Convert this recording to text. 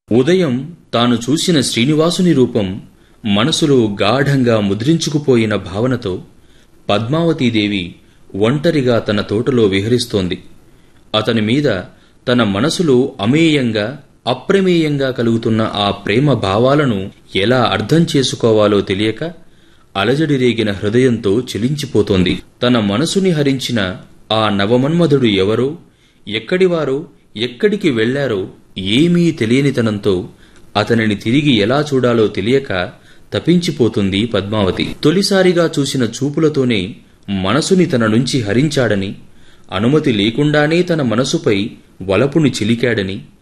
ఉదయం తాను చూసిన శ్రీనివాసుని రూపం మనసులో గాఢంగా ముద్రించుకుపోయిన భావనతో పద్మావతీదేవి ఒంటరిగా తన తోటలో విహరిస్తోంది అతని మీద తన మనసులో అమేయంగా అప్రమేయంగా కలుగుతున్న ఆ ప్రేమ భావాలను ఎలా అర్థం చేసుకోవాలో తెలియక అలజడి రేగిన హృదయంతో చెలించిపోతోంది తన మనసుని హరించిన ఆ నవమన్మధుడు ఎవరో ఎక్కడివారో ఎక్కడికి వెళ్లారో ఏమీ తెలియనితనంతో అతనిని తిరిగి ఎలా చూడాలో తెలియక తపించిపోతుంది పద్మావతి తొలిసారిగా చూసిన చూపులతోనే మనసుని తన నుంచి హరించాడని అనుమతి లేకుండానే తన మనసుపై వలపుని చిలికాడని